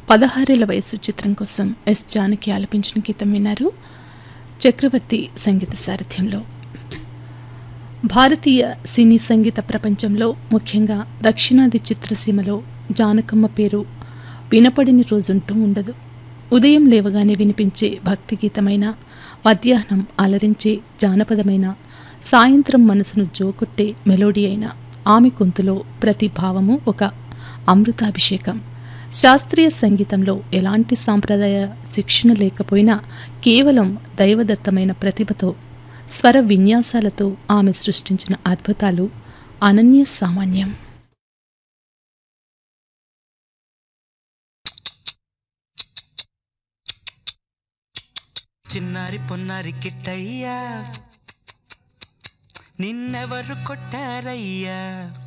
పదహారేళ్ల వయసు చిత్రం కోసం ఎస్ జానకి ఆలపించిన గీతం విన్నారు చక్రవర్తి సంగీత సారథ్యంలో భారతీయ సినీ సంగీత ప్రపంచంలో ముఖ్యంగా దక్షిణాది చిత్రసీమలో జానకమ్మ పేరు వినపడిన రోజుంటూ ఉండదు ఉదయం లేవగానే వినిపించే భక్తి గీతమైన మధ్యాహ్నం అలరించే జానపదమైన సాయంత్రం మనసును జోకొట్టే మెలోడీ అయిన ఆమె గొంతులో ప్రతి భావము ఒక అమృతాభిషేకం శాస్త్రీయ సంగీతంలో ఎలాంటి సాంప్రదాయ శిక్షణ లేకపోయినా కేవలం దైవదత్తమైన ప్రతిభతో స్వర విన్యాసాలతో ఆమె సృష్టించిన అద్భుతాలు అనన్య సామాన్యం చిన్నారి పొన్నారి కిట్టయ్యా నిన్నెవరు కొట్టారయ్యా